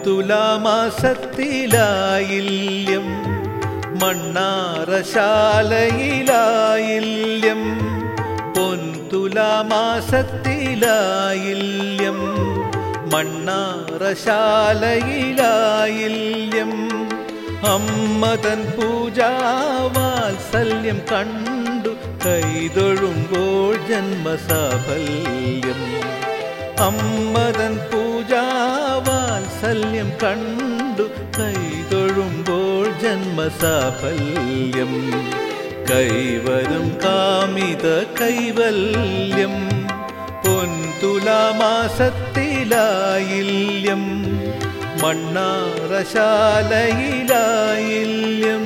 പൊൻതുലാമാസത്തിലായില്യം മണ്ണാറശാലയിലായില്യം പൊൻതുലാമാസത്തിലായില്യം മണ്ണാറശാലയിലായില്യം അമ്മതൻ പൂജാവാത്സല്യം കണ്ടു കൈതൊഴുമ്പോൾ ജന്മസാഫല്യം അമ്മതൻ പൂജാവാത്സല്യം കണ്ടു കൈതൊഴുമ്പോൾ ജന്മസാഫല്യം കൈവരും കാമിത കൈവല്യം പൊൻതുലാമാസത്തിലായില്യം മണ്ണാറശാലയിലായില്യം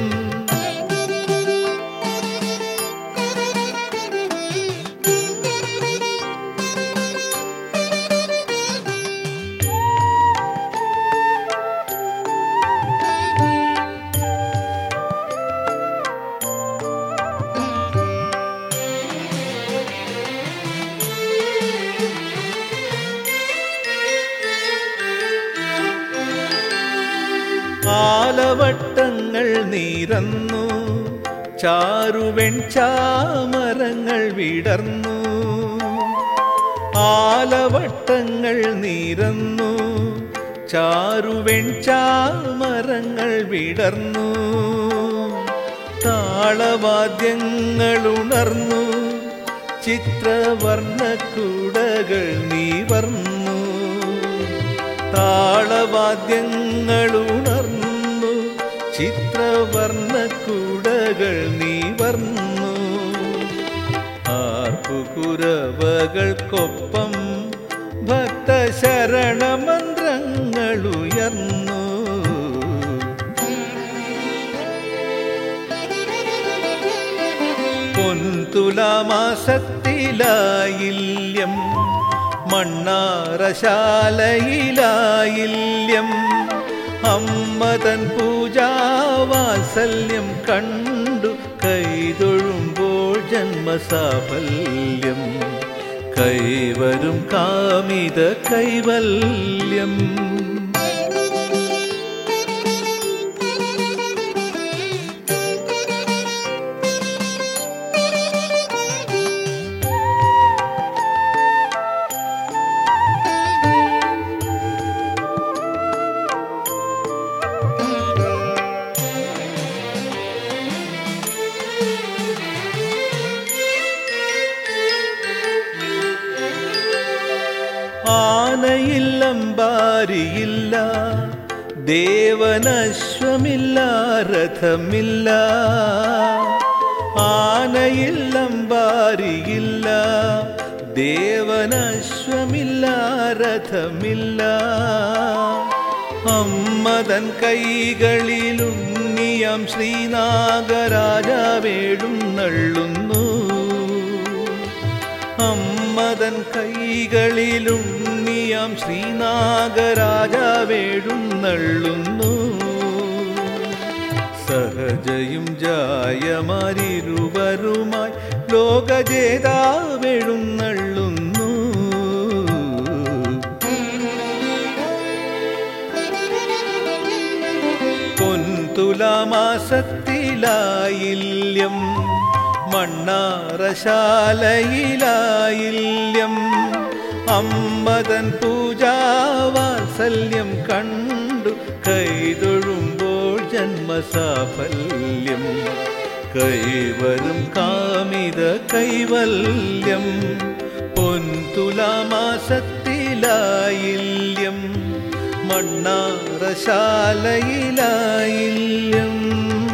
ആലവട്ടങ്ങൾ നീരന്നു ചാരുവെൺ ചാമരങ്ങൾ വിടർന്നു ആലവട്ടങ്ങൾ നീരന്നു ചാരുവെൺ ചാമരങ്ങൾ വിടർന്നു താളവാദ്യങ്ങൾ ഉണർന്നു ചിത്രവർണ്ണക്കുടകൾ നീവർന്നു താളവാദ്യങ്ങൾ ഉണർന്നു ചിത്രവർണ്ണക്കുടകൾ നീവർന്നു ആർപ്പുകുരവകൾക്കൊപ്പം ഭക്തശരണമന്ത്രങ്ങൾ ഉയർന്നു പൊൻതുലാമാസത്തിലായില്യം മണ്ണാറശാലയിലായില്യം അമ്മതൻ പൂജാവാത്സല്യം കണ്ടു കൈതൊഴുമ്പോൾ ജന്മസാഫല്യം കൈവരും കാമിത കൈവല്യം ആനയില്ലമ്പാരിയില്ല ദേവനശ്വമില്ല രഥമില്ല ആനയില്ലമ്പാരിയില്ല ദേവനശ്വമില്ല രഥമില്ല അമ്മതൻ കൈകളിലുണ്ണിയാം ശ്രീനാഗരാജാവേഴും നള്ളുന്നു അമ്മതൻ കൈകളിലുണ്ണിയാം ശ്രീനാഗരാജാവേഴുന്നള്ളുന്നു സഹജയും ജായമാരിരുവരുമായി ലോകജേതാവെഴുന്നള്ളുന്നു പൊൻതുലാമാസത്തിലായില്യം മണ്ണാറശാലയിലായില്യം അമ്മതൻ പൂജാവാത്സല്യം കണ്ടു കൈതൊഴുമ്പോൾ ജന്മസാഫല്യം കൈവരും കാമിത കൈവല്യം പൊൻതുലാമാസത്തിലായില്യം മണ്ണാറശാലയിലായില്യം